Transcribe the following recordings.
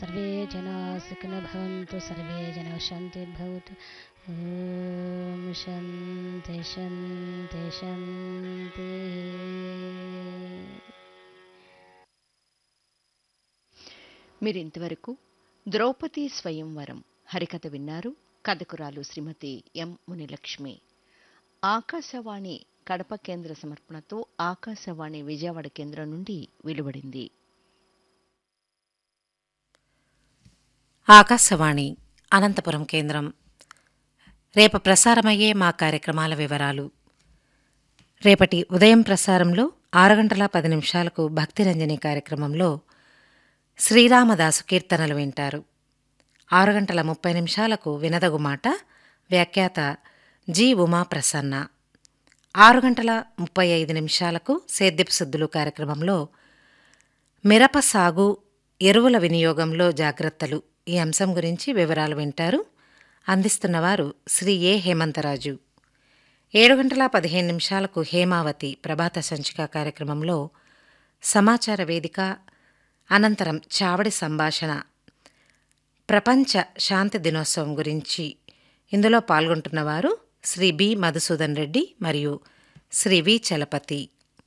सर्वे जनाः सुखिनो भवन्तु सर्वे जनाः शान्तिर्भवतु ॐ शान्ति शान्ति शान्तिः మీరింతవరకు ద్రౌపది స్వయంవరం హరికథ విన్నారు కథకురాలు శ్రీమతి ఎం మునిలక్ష్మి ఆకాశవాణి కడప కేంద్ర సమర్పణతో ఆకాశవాణి విజయవాడ కేంద్రం నుండి వెలువడింది ఆకాశవాణి అనంతపురం కేంద్రం రేపు ప్రసారమయ్యే మా కార్యక్రమాల వివరాలు రేపటి ఉదయం ప్రసారంలో ఆరు గంటల పది నిమిషాలకు భక్తిరంజని కార్యక్రమంలో శ్రీరామదాసు కీర్తనలు వింటారు ఆరు గంటల ముప్పై నిమిషాలకు వినదగు మాట వ్యాఖ్యాత జి ఉమా ప్రసన్న ఆరు గంటల ముప్పై ఐదు నిమిషాలకు సేద్యపు శుద్ధులు కార్యక్రమంలో మిరప సాగు ఎరువుల వినియోగంలో జాగ్రత్తలు ఈ అంశం గురించి వివరాలు వింటారు అందిస్తున్నవారు శ్రీ ఏ హేమంతరాజు ఏడు గంటల పదిహేను నిమిషాలకు హేమావతి ప్రభాత సంచిక కార్యక్రమంలో సమాచార వేదిక అనంతరం చావడి సంభాషణ ప్రపంచ శాంతి దినోత్సవం గురించి ఇందులో పాల్గొంటున్నవారు శ్రీ బి మధుసూదన్ రెడ్డి మరియు శ్రీ వి చలపతి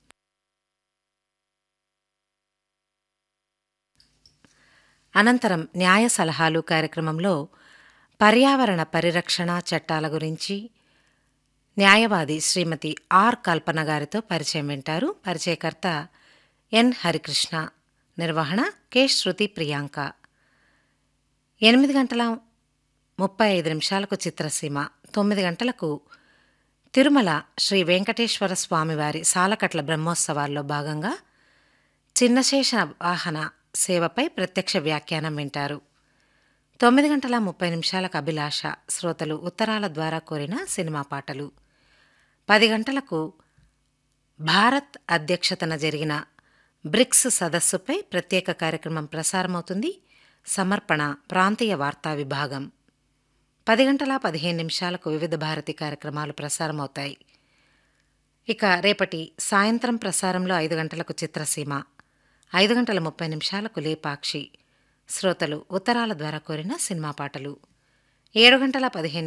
అనంతరం న్యాయ సలహాలు కార్యక్రమంలో పర్యావరణ పరిరక్షణ చట్టాల గురించి న్యాయవాది శ్రీమతి ఆర్ కల్పన గారితో పరిచయం వింటారు పరిచయకర్త ఎన్ హరికృష్ణ నిర్వహణ కె శృతి ప్రియాంక ఎనిమిది గంటల ముప్పై ఐదు నిమిషాలకు చిత్రసీమ తొమ్మిది గంటలకు తిరుమల శ్రీ వెంకటేశ్వర స్వామివారి సాలకట్ల బ్రహ్మోత్సవాల్లో భాగంగా చిన్నశేష వాహన సేవపై ప్రత్యక్ష వ్యాఖ్యానం వింటారు తొమ్మిది గంటల ముప్పై నిమిషాలకు అభిలాష శ్రోతలు ఉత్తరాల ద్వారా కోరిన సినిమా పాటలు పది గంటలకు భారత్ అధ్యక్షతన జరిగిన బ్రిక్స్ సదస్సుపై ప్రత్యేక కార్యక్రమం ప్రసారమవుతుంది సమర్పణ ప్రాంతీయ వార్తా విభాగం పది గంటల పదిహేను నిమిషాలకు వివిధ భారతి కార్యక్రమాలు ప్రసారమవుతాయి ఇక రేపటి సాయంత్రం ప్రసారంలో ఐదు గంటలకు చిత్రసీమ ఐదు గంటల ముప్పై నిమిషాలకు లేపాక్షి శ్రోతలు ఉత్తరాల ద్వారా కోరిన సినిమా పాటలు ఏడు గంటల పదిహేను